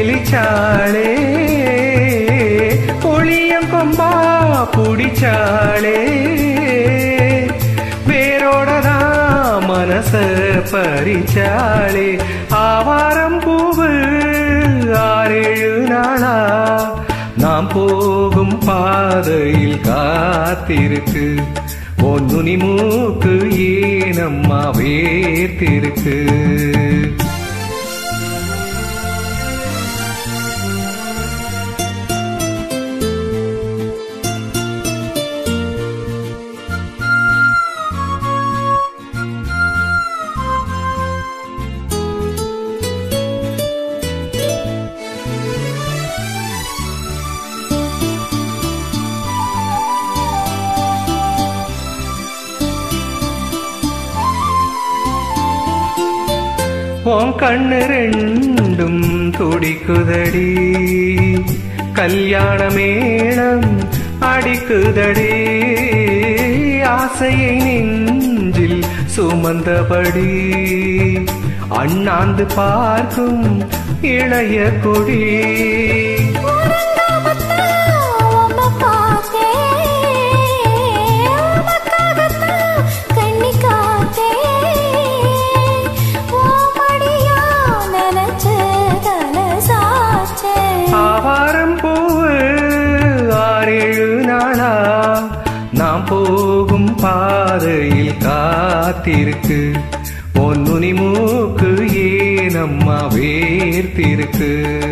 தெளிச்சாளே ஒளியம் கொம்பா புடிச்சாளே வேரோடதான் மனச பறிச்சாளே ஆவாரம் பூவு ஆறேழு நாளா நாம் போகும் பாதையில் காத்திருக்கு பொன்னுனி மூக்கு ஏனம்மா வேர்த்திருக்கு உன் கண்ணு ரெண்டும் துடிக்குதடி கல்யாண மேளம் அடிக்குதடி ஆசையை நெஞ்சில் சுமந்தபடி அண்ணாந்து பார்க்கும் இளைய கொடி ஆவாரம் பூவு ஆறேழு நாளா நாம் போகும் பாதையில் காத்திருக்கு பொன்னுனி மூக்கு ஏனம்மா வேர்த்திருக்கு